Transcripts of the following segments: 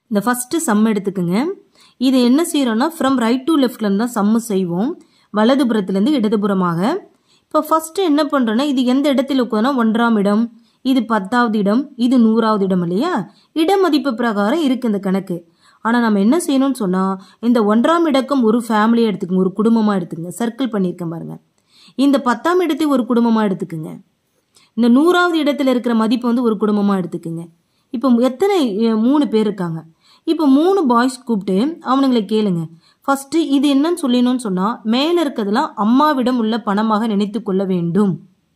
இந்த first some எடுத்துக்கோங்க இது என்ன செய்கிறோன்னா ஃப்ரம் ரைட் டு லெஃப்ட்லேருந்து தான் சம்மு செய்வோம் வலதுபுறத்துலேருந்து இடதுபுறமாக இப்போ ஃபஸ்ட்டு என்ன பண்ணுறோன்னா இது எந்த இடத்துல உட்காந்தா ஒன்றாம் இடம் இது பத்தாவது இடம் இது நூறாவது இடம் இல்லையா இட மதிப்பு பிரகாரம் இருக்குது இந்த கணக்கு ஆனால் நம்ம என்ன செய்யணும்னு சொன்னால் இந்த ஒன்றாம் இடக்கம் ஒரு ஃபேமிலியாக எடுத்துக்கோங்க ஒரு குடும்பமாக எடுத்துக்கங்க சர்க்கிள் பண்ணியிருக்கேன் பாருங்க இந்த பத்தாம் இடத்தை ஒரு குடும்பமாக எடுத்துக்கோங்க இந்த நூறாவது இடத்துல இருக்கிற மதிப்பை வந்து ஒரு குடும்பமாக எடுத்துக்கோங்க இப்போ எத்தனை அஹ், மூணு பேர் இருக்காங்க இப்போ மூணு பாய்ஸ் கூப்பிட்டு அவனுங்களை கேளுங்க ஃபர்ஸ்ட் இது என்னன்னு சொல்லணும்னு சொன்னால் மேலே இருக்கிறதுலாம் அம்மாவிடம் உள்ள பணமாக நினைத்து கொள்ள வேண்டும்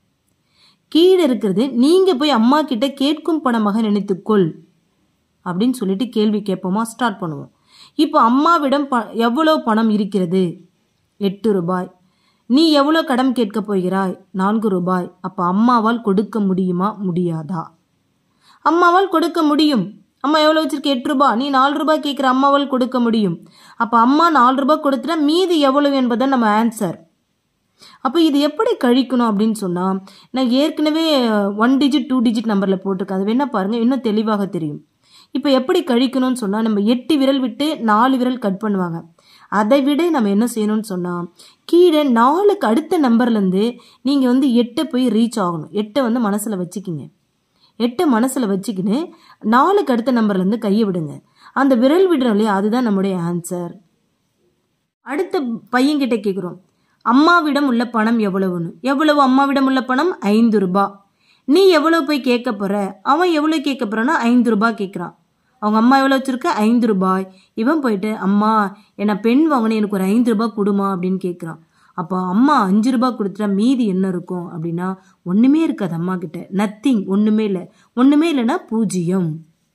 கீழே இருக்கிறது நீங்கள் போய் அம்மா கிட்ட கேட்கும் பணமாக நினைத்துக்கொள் அப்படின்னு சொல்லிட்டு கேள்வி கேட்போமா ஸ்டார்ட் பண்ணுவோம் இப்போ அம்மாவிடம் ப எவ்வளோ பணம் இருக்கிறது எட்டு ரூபாய் நீ எவ்வளோ கடன் கேட்க போகிறாய் நான்கு ரூபாய் அப்போ அம்மாவால் கொடுக்க முடியுமா முடியாதா அம்மாவால் கொடுக்க முடியும் அம்மா எவ்வளோ வச்சிருக்க எட்டு ரூபாய் நீ நாலு ரூபாய் கேட்குற அம்மாவால் கொடுக்க முடியும் அப்போ அம்மா நாலு ரூபாய் கொடுத்துட்டா மீதி எவ்வளவு என்பதுதான் நம்ம ஆன்சர் அப்போ இது எப்படி கழிக்கணும் அப்படின்னு சொன்னால் நான் ஏற்கனவே ஒன் டிஜிட் டூ டிஜிட் நம்பரில் போட்டிருக்கேன் அது வேணா பாருங்கள் இன்னும் தெளிவாக தெரியும் இப்போ எப்படி கழிக்கணும்னு சொன்னால் நம்ம எட்டு விரல் விட்டு நாலு விரல் கட் பண்ணுவாங்க அதை விட நம்ம என்ன செய்யணும்னு சொன்னால் கீழே நாலுக்கு அடுத்த நம்பர்லேருந்து நீங்கள் வந்து எட்டை போய் ரீச் ஆகணும் எட்டை வந்து மனசில் வச்சுக்கிங்க எட்டை மனசில் வச்சுக்கின்னு நாலுக்கு அடுத்த நம்பர்லேருந்து கையை விடுங்க அந்த விரல் விடுறோம் இல்லையா அதுதான் நம்முடைய ஆன்சர் அடுத்த பையன்கிட்ட கேட்குறோம் அம்மாவிடம் உள்ள பணம் எவ்வளவுன்னு எவ்வளவு அம்மாவிடம் உள்ள பணம் ஐந்து ரூபாய் நீ எவ்வளவு போய் கேட்க போற அவன் எவ்வளோ கேட்க போறான்னா ஐந்து ரூபாய் கேட்குறான் அவங்க அம்மா எவ்வளோ வச்சிருக்க ஐந்து ரூபாய் இவன் போயிட்டு அம்மா என்ன பெண் வாங்கினேன் எனக்கு ஒரு ஐந்து ரூபாய் கொடுமா அப்படின்னு கேட்குறான் அப்போ அம்மா அஞ்சு ரூபாய் கொடுத்துட்டா மீதி என்ன இருக்கும் அப்படின்னா ஒன்றுமே இருக்காது அம்மா கிட்ட நத்திங் ஒன்றுமே இல்லை ஒன்றுமே இல்லைன்னா பூஜ்ஜியம்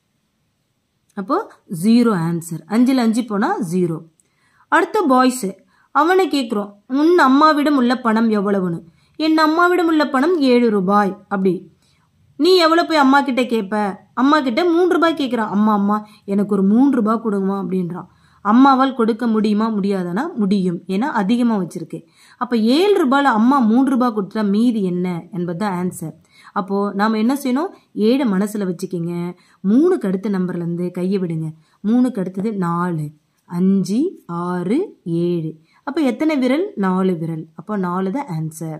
அப்போ ஜீரோ ஆன்சர் அஞ்சில் அஞ்சு போனால் ஜீரோ அடுத்த பாய்ஸு அவனை கேட்குறோம் உன் அம்மாவிடம் உள்ள பணம் எவ்வளவுன்னு என் அம்மாவிடம் உள்ள பணம் ஏழு ரூபாய் அப்படி நீ எவ்வளோ போய் அம்மா கிட்ட கேட்ப அம்மா கிட்ட மூன்று ரூபாய் கேட்குறான் அம்மா அம்மா எனக்கு ஒரு மூன்று ரூபாய் கொடுங்கம்மா அப்படின்றான் அம்மாவால் கொடுக்க முடியுமா முடியாதானா முடியும் ஏன்னா அதிகமாக வச்சிருக்கு அப்போ ஏழு ரூபாயில் அம்மா மூன்று ரூபாய் கொடுத்தா மீதி என்ன என்பது தான் ஆன்சர் அப்போது நாம் என்ன செய்யணும் ஏழை மனசில் வச்சுக்கிங்க மூணுக்கு அடுத்த நம்பர்லேருந்து கையை விடுங்க மூணுக்கு அடுத்தது நாலு அஞ்சு ஆறு ஏழு அப்போ எத்தனை விரல் நாலு விரல் அப்போ நாலு தான் ஆன்சர்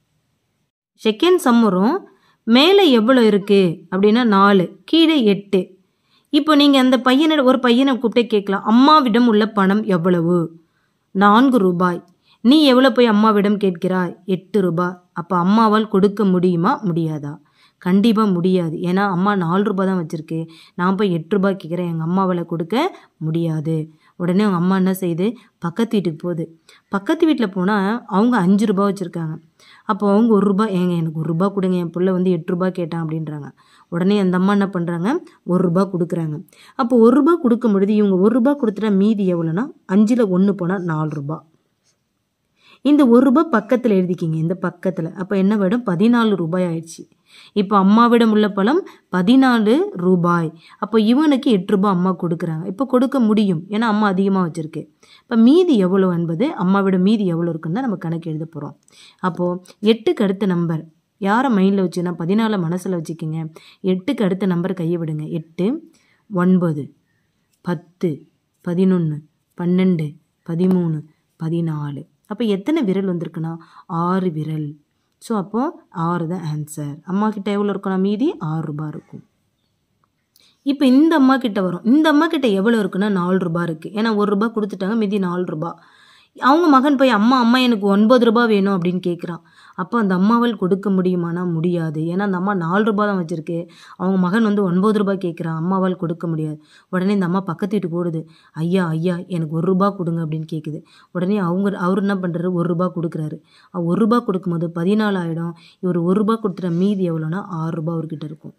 செகண்ட் சம் வரும் மேலே எவ்வளோ இருக்குது அப்படின்னா நாலு கீழே எட்டு இப்போ நீங்கள் அந்த பையனை ஒரு பையனை கூப்பிட்டே கேட்கலாம் அம்மாவிடம் உள்ள பணம் எவ்வளவு நான்கு ரூபாய் நீ எவ்வளோ போய் அம்மாவிடம் கேட்கிறாய் எட்டு ரூபாய் அப்போ அம்மாவால் கொடுக்க முடியுமா முடியாதா கண்டிப்பாக முடியாது ஏன்னா அம்மா நாலு ரூபாய் தான் வச்சுருக்கு நான் போய் எட்டு ரூபாய் கேட்குறேன் எங்கள் அம்மாவால் கொடுக்க முடியாது உடனே அவங்க அம்மா என்ன செய்யுது பக்கத்து வீட்டுக்கு போகுது பக்கத்து வீட்டில் போனால் அவங்க அஞ்சு ரூபாய் வச்சுருக்காங்க அப்போ அவங்க ஒரு ரூபாய் ஏங்க எனக்கு ஒரு ரூபாய் கொடுங்க என் பிள்ளை வந்து எட்டு ரூபாய் கேட்டான் அப்படின்றாங்க உடனே அந்த அம்மா என்ன பண்ணுறாங்க ஒரு ரூபாய் கொடுக்குறாங்க அப்போ ஒரு ரூபாய் கொடுக்கும் பொழுது இவங்க ஒரு ரூபாய் கொடுத்துட்டா மீதி எவ்வளோன்னா அஞ்சில் ஒன்று போனால் நாலு ரூபாய் இந்த ஒரு ரூபாய் பக்கத்தில் எழுதிக்கிங்க இந்த பக்கத்தில் அப்போ என்ன வேணும் பதினாலு ரூபாய் ஆயிடுச்சு இப்போ அம்மாவிடம் உள்ள பழம் பதினாலு ரூபாய் அப்போ இவனுக்கு எட்டு ரூபாய் அம்மா கொடுக்குறாங்க இப்போ கொடுக்க முடியும் ஏன்னா அம்மா அதிகமாக வச்சுருக்கு இப்போ மீதி எவ்வளோ என்பது அம்மாவிட மீதி எவ்வளோ இருக்குன்னு தான் நம்ம கணக்கு எழுத போகிறோம் அப்போது எட்டுக்கு அடுத்த நம்பர் யாரை மைண்டில் வச்சுன்னா பதினாலை மனசில் வச்சுக்கிங்க எட்டுக்கு அடுத்த நம்பர் கையை விடுங்க எட்டு ஒன்பது பத்து பதினொன்று பன்னெண்டு பதிமூணு பதினாலு அப்போ எத்தனை விரல் வந்திருக்குன்னா ஆறு விரல் ஸோ அப்போது ஆறு தான் ஆன்சர் அம்மா கிட்ட எவ்வளோ இருக்கணும் மீதி ஆறு ரூபாய் இருக்கும் இப்போ இந்த அம்மா கிட்ட வரும் இந்த அம்மா கிட்ட எவ்வளோ இருக்குன்னா நாலு ரூபாய் இருக்குது ஏன்னா ஒரு ரூபாய் கொடுத்துட்டாங்க மீதி நாலு ரூபாய் அவங்க மகன் போய் அம்மா அம்மா எனக்கு ஒன்பது ரூபாய் வேணும் அப்படின்னு கேட்குறான் அப்போ அந்த அம்மாவால் கொடுக்க முடியுமானா முடியாது ஏன்னா அந்த அம்மா நாலு ரூபாய் தான் வச்சுருக்கு அவங்க மகன் வந்து ஒன்பது ரூபாய் கேட்குறான் அம்மாவால் கொடுக்க முடியாது உடனே இந்த அம்மா பக்கத்து வீட்டுக்கு ஓடுது ஐயா ஐயா எனக்கு ஒரு ரூபாய் கொடுங்க அப்படின்னு கேட்குது உடனே அவங்க அவர் என்ன பண்ணுறாரு ஒரு ரூபாய் கொடுக்குறாரு அவர் ஒரு ரூபாய் கொடுக்கும்போது பதினாலு ஆயிடும் இவர் ஒரு ரூபாய் கொடுத்துட்ட மீதி எவ்வளோன்னா ஆறு ரூபாய் அவர்கிட்ட இருக்கும்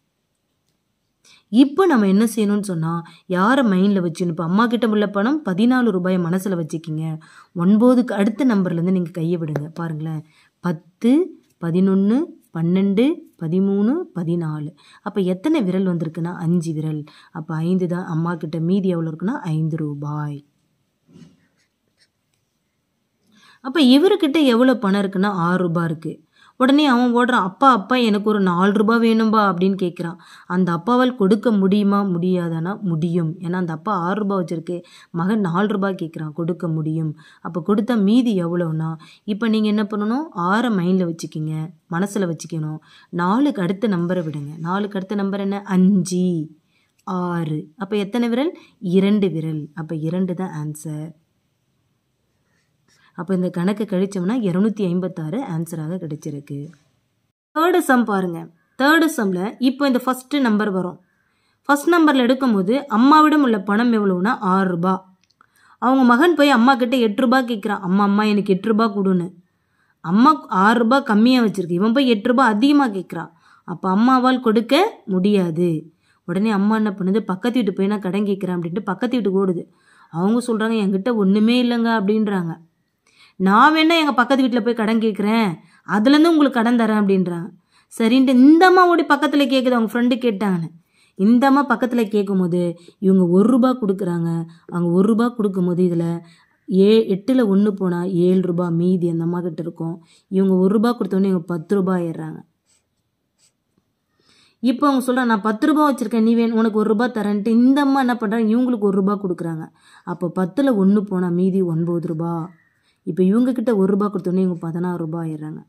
இப்போ நம்ம என்ன செய்யணும்னு சொன்னால் யாரை மைண்டில் வச்சுன்னு இப்போ அம்மா கிட்ட உள்ள பணம் பதினாலு ரூபாயை மனசில் வச்சுக்கிங்க ஒன்பதுக்கு அடுத்த நம்பர்லேருந்து நீங்கள் கையை விடுங்க பாருங்களேன் பத்து பதினொன்று பன்னெண்டு பதிமூணு பதினாலு அப்போ எத்தனை விரல் வந்திருக்குன்னா அஞ்சு விரல் அப்போ ஐந்து தான் அம்மா கிட்ட மீதி எவ்வளோ இருக்குன்னா ஐந்து ரூபாய் அப்போ இவர்கிட்ட எவ்வளோ பணம் இருக்குன்னா ஆறு ரூபாய் இருக்குது உடனே அவன் ஓடுறான் அப்பா அப்பா எனக்கு ஒரு நாலு ரூபாய் வேணும்பா அப்படின்னு கேட்குறான் அந்த அப்பாவால் கொடுக்க முடியுமா முடியாதானா முடியும் ஏன்னா அந்த அப்பா ஆறு ரூபாய் வச்சிருக்கு மகன் நாலு ரூபாய் கேட்குறான் கொடுக்க முடியும் அப்போ கொடுத்தா மீதி எவ்வளோனா இப்போ நீங்கள் என்ன பண்ணணும் ஆறை மைண்டில் வச்சுக்கிங்க மனசில் வச்சுக்கணும் நாலுக்கு அடுத்த நம்பரை விடுங்க நாலுக்கு அடுத்த நம்பர் என்ன அஞ்சு ஆறு அப்போ எத்தனை விரல் இரண்டு விரல் அப்போ இரண்டு தான் ஆன்சர் அப்போ இந்த கணக்கு கழிச்சோம்னா இரநூத்தி ஐம்பத்தாறு ஆன்சராக கிடைச்சிருக்கு தேர்டு சம் பாருங்க தேர்டு சம்மில் இப்போ இந்த ஃபஸ்ட்டு நம்பர் வரும் ஃபஸ்ட் நம்பரில் எடுக்கும்போது அம்மாவிடம் உள்ள பணம் எவ்வளோன்னா ஆறு ரூபா அவங்க மகன் போய் அம்மா கிட்ட எட்டு ரூபா கேட்குறான் அம்மா அம்மா எனக்கு எட்டு ரூபா கொடுன்னு அம்மா ஆறு ரூபா கம்மியாக வச்சிருக்கு இவன் போய் எட்டு ரூபா அதிகமாக கேட்குறான் அப்போ அம்மாவால் கொடுக்க முடியாது உடனே அம்மா என்ன பண்ணுது பக்கத்து வீட்டு போய் நான் கடன் கேட்குறேன் அப்படின்ட்டு பக்கத்து வீட்டுக்கு ஓடுது அவங்க சொல்கிறாங்க என்கிட்ட ஒன்றுமே இல்லைங்க அப்படின்றாங்க நான் வேணா எங்கள் பக்கத்து வீட்டில் போய் கடன் கேட்குறேன் அதுலேருந்து உங்களுக்கு கடன் தரேன் அப்படின்றாங்க சரின்ட்டு இந்த அம்மா ஓடி பக்கத்தில் கேட்குது அவங்க ஃப்ரெண்டு கேட்டாங்கன்னு இந்த அம்மா பக்கத்தில் கேட்கும்போது இவங்க ஒரு ரூபா கொடுக்குறாங்க அவங்க ஒரு ரூபா கொடுக்கும்போது இதில் ஏ எட்டில் ஒன்று போனால் ஏழு ரூபா மீதி அந்த அம்மா கிட்ட இருக்கும் இவங்க ஒரு ரூபா கொடுத்தோன்னே இவங்க பத்து ரூபா ஏறுறாங்க இப்போ அவங்க சொல்கிறாங்க நான் பத்து ரூபா வச்சுருக்கேன் நீ வேணும் உனக்கு ஒரு ரூபா தரேன்ட்டு இந்த அம்மா என்ன பண்ணுறாங்க இவங்களுக்கு ஒரு ரூபா கொடுக்குறாங்க அப்போ பத்தில் ஒன்று போனால் மீதி ஒன்பது ரூபா இப்போ இவங்க கிட்ட ஒரு ரூபா கொடுத்தோன்னே இவங்க பதினாறு ரூபாய் ஆயிடுறாங்க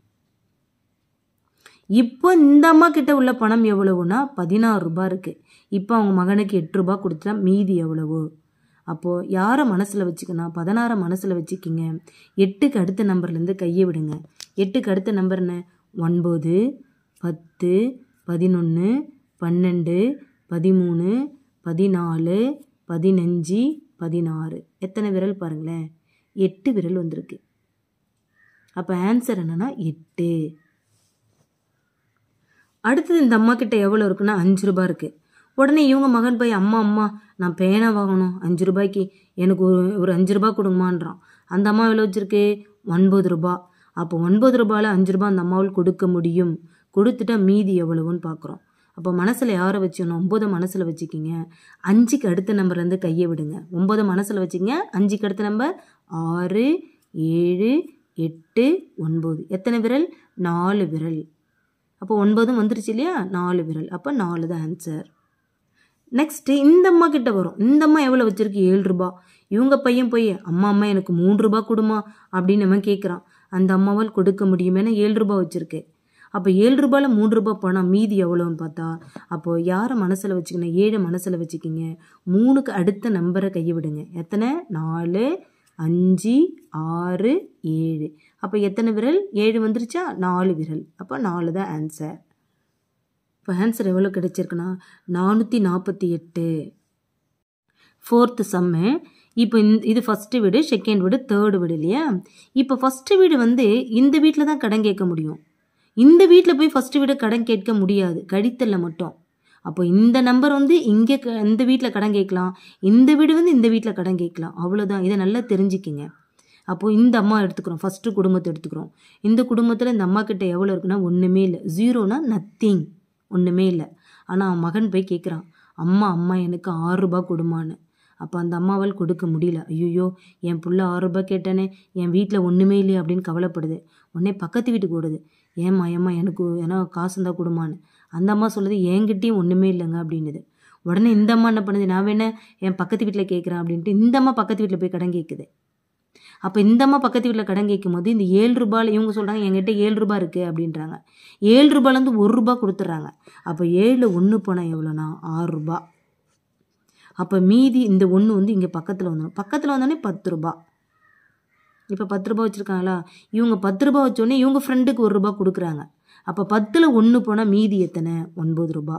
இப்போ இந்த அம்மா கிட்ட உள்ள பணம் எவ்வளவுனா பதினாறு ரூபாய் இருக்கு இப்போ அவங்க மகனுக்கு எட்டு ரூபாய் கொடுத்தா மீதி எவ்வளவு அப்போது யாரை மனசில் வச்சுக்கணும் பதினாறை மனசில் வச்சுக்கிங்க எட்டுக்கு அடுத்த நம்பர்லேருந்து கையை விடுங்க எட்டுக்கு அடுத்த நம்பர் என்ன ஒன்பது பத்து பதினொன்று பன்னெண்டு பதிமூணு பதினாலு பதினஞ்சு பதினாறு எத்தனை விரல் பாருங்களேன் எட்டு விரல் வந்திருக்கு அப்போ ஆன்சர் என்னன்னா எட்டு அடுத்தது இந்த அம்மா கிட்ட எவ்வளோ இருக்குன்னா அஞ்சு ரூபாய் இருக்குது உடனே இவங்க மகன் போய் அம்மா அம்மா நான் பேனா வாங்கணும் அஞ்சு ரூபாய்க்கு எனக்கு ஒரு ஒரு அஞ்சு ரூபாய் கொடுங்கம்மான்றான் அந்த அம்மா எவ்வளோ வச்சிருக்கு ஒன்பது ரூபா அப்போ ஒன்பது ரூபாயில் அஞ்சு ரூபாய் அந்த அம்மாவில் கொடுக்க முடியும் கொடுத்துட்டா மீதி எவ்வளவுன்னு பார்க்குறோம் அப்போ மனசில் யாரை வச்சுக்கணும் ஒம்பது மனசில் வச்சுக்கிங்க அஞ்சுக்கு அடுத்த நம்பர்லேருந்து கையை விடுங்க ஒம்பது மனசில் வச்சுக்கிங்க அஞ்சுக்கு அடுத்த நம்பர் ஆறு ஏழு எட்டு ஒன்பது எத்தனை விரல் நாலு விரல் அப்போ ஒன்பதும் வந்துருச்சு இல்லையா நாலு விரல் அப்போ நாலு தான் ஆன்சர் நெக்ஸ்ட்டு இந்த அம்மா கிட்ட வரும் இந்த அம்மா எவ்வளோ வச்சிருக்கு ஏழு ரூபா இவங்க பையன் போய் அம்மா அம்மா எனக்கு மூணு ரூபா கொடுமா அப்படின்னு அவன் கேட்குறான் அந்த அம்மாவால் கொடுக்க முடியுமேனா ஏழு ரூபா வச்சிருக்கு அப்போ ஏழு ரூபாயில் மூணு ரூபாய் பணம் மீதி எவ்வளோன்னு பார்த்தா அப்போது யாரை மனசில் வச்சுக்கணும் ஏழை மனசில் வச்சுக்கிங்க மூணுக்கு அடுத்த நம்பரை கையை விடுங்க எத்தனை நாலு அஞ்சு ஆறு ஏழு அப்போ எத்தனை விரல் ஏழு வந்துருச்சா நாலு விரல் அப்போ நாலு தான் ஆன்சர் இப்போ ஆன்சர் எவ்வளோ கிடைச்சிருக்குன்னா நானூற்றி நாற்பத்தி எட்டு ஃபோர்த்து சம்மு இப்போ இந்த இது ஃபஸ்ட்டு வீடு செகண்ட் வீடு தேர்டு வீடு இல்லையா இப்போ ஃபஸ்ட்டு வீடு வந்து இந்த வீட்டில் தான் கடன் கேட்க முடியும் இந்த வீட்டில் போய் ஃபஸ்ட்டு வீடு கடன் கேட்க முடியாது கழித்தல்ல மட்டும் அப்போ இந்த நம்பர் வந்து இங்கே க இந்த வீட்டில் கடன் கேட்கலாம் இந்த வீடு வந்து இந்த வீட்டில் கடன் கேட்கலாம் அவ்வளோதான் இதை நல்லா தெரிஞ்சுக்கிங்க அப்போது இந்த அம்மா எடுத்துக்கிறோம் ஃபஸ்ட்டு குடும்பத்தை எடுத்துக்கிறோம் இந்த குடும்பத்தில் இந்த அம்மா கிட்ட எவ்வளோ இருக்குன்னா ஒன்றுமே இல்லை ஜீரோனா நத்திங் ஒன்றுமே இல்லை ஆனால் அவன் மகன் போய் கேட்குறான் அம்மா அம்மா எனக்கு ஆறு ரூபாய் கொடுமான்னு அப்போ அந்த அம்மாவால் கொடுக்க முடியல ஐயோ என் புள்ள ஆறு ரூபாய் கேட்டானே என் வீட்டில் ஒன்றுமே இல்லையே அப்படின்னு கவலைப்படுது உடனே பக்கத்து வீட்டுக்கு ஓடுது ஏம்மா ஏம்மா எனக்கு ஏன்னா காசு இருந்தால் கொடுமான்னு அந்த அம்மா சொல்லுது என்கிட்டயும் ஒன்றுமே இல்லைங்க அப்படின்னுது உடனே இந்த அம்மா என்ன பண்ணுது நான் வேணா என் பக்கத்து வீட்டில் கேட்குறேன் அப்படின்ட்டு இந்த அம்மா பக்கத்து வீட்டில் போய் கடன் கேட்குது அப்போ இந்த அம்மா பக்கத்து வீட்டில் கடன் கேட்கும் போது இந்த ஏழு ரூபாயில் இவங்க சொல்கிறாங்க என்கிட்ட ஏழு ரூபாய் இருக்குது அப்படின்றாங்க ஏழு ரூபாயிலேருந்து ஒரு ரூபா கொடுத்துட்றாங்க அப்போ ஏழில் ஒன்று போனால் எவ்வளோனா ஆறு ரூபா அப்போ மீதி இந்த ஒன்று வந்து இங்கே பக்கத்தில் வந்துடும் பக்கத்தில் வந்தோடனே பத்து ரூபா இப்போ பத்து ரூபா வச்சுருக்காங்களா இவங்க பத்து ரூபா வச்சோடனே இவங்க ஃப்ரெண்டுக்கு ஒரு ரூபா கொடுக்குறாங்க அப்போ பத்தில் ஒன்று போனால் மீதி எத்தனை ஒன்பது ரூபா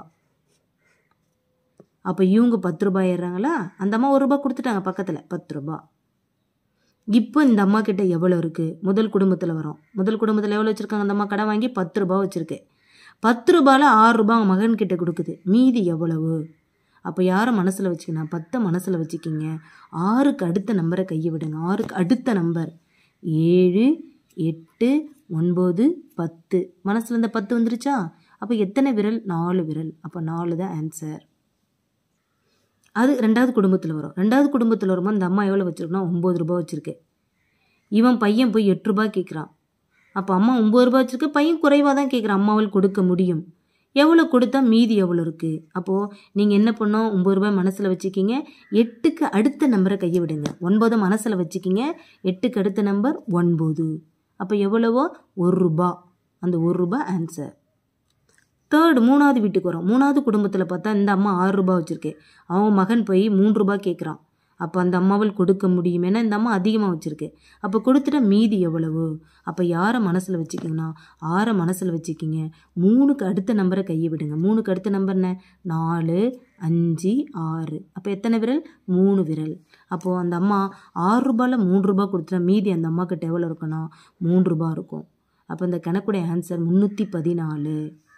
அப்போ இவங்க பத்து ரூபாய் ஏறுறாங்களா அந்த அம்மா ஒரு ரூபா கொடுத்துட்டாங்க பக்கத்தில் பத்து ரூபா இப்போ இந்த அம்மா கிட்ட எவ்வளோ இருக்குது முதல் குடும்பத்தில் வரும் முதல் குடும்பத்தில் எவ்வளோ வச்சுருக்காங்க அந்த அம்மா கடை வாங்கி பத்து ரூபா வச்சுருக்கு பத்து ரூபாயில் ஆறு ரூபா அவங்க மகன் கிட்ட கொடுக்குது மீதி எவ்வளவு அப்போ யாரை மனசில் வச்சுக்கணும் பத்தை மனசில் வச்சுக்கிங்க ஆறுக்கு அடுத்த நம்பரை கையை விடுங்க ஆறுக்கு அடுத்த நம்பர் ஏழு எட்டு ஒன்பது பத்து மனசில் இந்த பத்து வந்துருச்சா அப்போ எத்தனை விரல் நாலு விரல் அப்போ நாலு தான் ஆன்சர் அது ரெண்டாவது குடும்பத்தில் வரும் ரெண்டாவது குடும்பத்தில் வரும்போது அந்த அம்மா எவ்வளோ வச்சுருக்குன்னா ஒம்பது ரூபா வச்சுருக்கு இவன் பையன் போய் எட்டு ரூபாய் கேட்குறான் அப்போ அம்மா ஒம்பது ரூபாய் வச்சுருக்கு பையன் குறைவாக தான் கேட்குறான் அம்மாவால் கொடுக்க முடியும் எவ்வளோ கொடுத்தா மீதி எவ்வளோ இருக்குது அப்போது நீங்கள் என்ன பண்ணோம் ஒம்பது ரூபாய் மனசில் வச்சுக்கிங்க எட்டுக்கு அடுத்த நம்பரை கையை விடுங்க ஒன்பதை மனசில் வச்சுக்கிங்க எட்டுக்கு அடுத்த நம்பர் ஒன்பது அப்போ எவ்வளவோ ஒரு ரூபா அந்த ஒரு ரூபாய் ஆன்சர் தேர்டு மூணாவது வீட்டுக்கு வரோம் மூணாவது குடும்பத்தில் பார்த்தா இந்த அம்மா ஆறு ரூபாய் வச்சுருக்கு அவன் மகன் போய் மூன்று ரூபாய் கேட்குறான் அப்போ அந்த அம்மாவால் கொடுக்க முடியும் ஏன்னா இந்த அம்மா அதிகமாக வச்சுருக்கு அப்போ கொடுத்துட்டா மீதி எவ்வளவு அப்போ யாரை மனசில் வச்சுக்கிங்கன்னா ஆறை மனசில் வச்சுக்கிங்க மூணுக்கு அடுத்த நம்பரை கையை விடுங்க மூணுக்கு அடுத்த நம்பர் என்ன நாலு அஞ்சு ஆறு அப்போ எத்தனை விரல் மூணு விரல் அப்போது அந்த அம்மா ஆறு ரூபாயில் மூணு ரூபாய் கொடுத்துட்டா மீதி அந்த அம்மா கிட்ட எவ்வளோ இருக்குன்னா மூணு ரூபாய் இருக்கும் அப்போ இந்த கணக்குடைய ஆன்சர் முந்நூற்றி பதினாலு